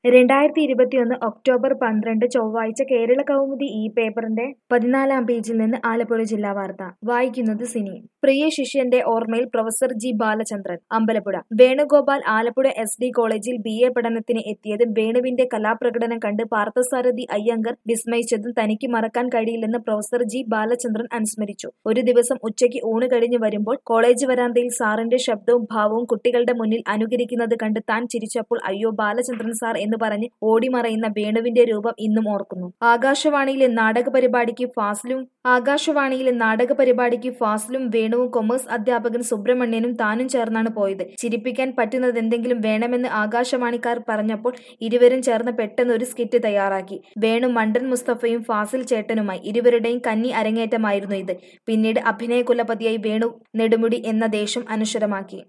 രണ്ടായിരത്തി ഇരുപത്തിയൊന്ന് ഒക്ടോബർ പന്ത്രണ്ട് ചൊവ്വാഴ്ച കേരള കൗമുദി ഈ പേപ്പറിന്റെ പതിനാലാം പേജിൽ നിന്ന് ആലപ്പുഴ ജില്ലാ വാർത്ത വായിക്കുന്നത് സിനി പ്രിയ ശിഷ്യന്റെ ഓർമ്മയിൽ professor G Balachandran Ambalappuzha Venugopal Alappuzha S D കോളേജിൽ ബി എ പഠനത്തിന് എത്തിയതും വേണുവിന്റെ കലാപ്രകടനം കണ്ട് പാർത്ഥസാരഥി അയ്യങ്കർ വിസ്മയിച്ചതും തനിക്ക് മറക്കാൻ കഴിയില്ലെന്ന് പ്രൊഫസർ ജി ബാലചന്ദ്രൻ അനുസ്മരിച്ചു ഒരു ദിവസം ഉച്ചയ്ക്ക് ഊണ് കഴിഞ്ഞു വരുമ്പോൾ കോളേജ് വരാന്തയിൽ സാറിന്റെ ശബ്ദവും ഭാവവും കുട്ടികളുടെ മുന്നിൽ അനുകരിക്കുന്നത് കണ്ട് താൻ ചിരിച്ചപ്പോൾ അയ്യോ ബാലചന്ദ്രൻ സാർ എന്ന് പറഞ്ഞ് ഓടിമറയുന്ന വേണുവിന്റെ രൂപം ഇന്നും ഓർക്കുന്നു ആകാശവാണിയിലെ നാടക പരിപാടിക്ക് ഫാസിലും ആകാശവാണിയിലെ നാടക പരിപാടിക്ക് ഫാസിലും വേണുവും കൊമേഴ്സ് അധ്യാപകൻ സുബ്രഹ്മണ്യനും താനും ചേർന്നാണ് പോയത് ചിരിപ്പിക്കാൻ പറ്റുന്നത് എന്തെങ്കിലും വേണമെന്ന് ആകാശവാണിക്കാർ പറഞ്ഞപ്പോൾ ഇരുവരും ചേർന്ന് പെട്ടെന്ന് ഒരു സ്കിറ്റ് തയ്യാറാക്കി വേണു മണ്ടൻ മുസ്തഫയും ഫാസിൽ ചേട്ടനുമായി ഇരുവരുടെയും കന്നി അരങ്ങേറ്റമായിരുന്നു ഇത് പിന്നീട് അഭിനയ കുലപതിയായി വേണു നെടുമുടി എന്ന ദേശം അനശ്വരമാക്കി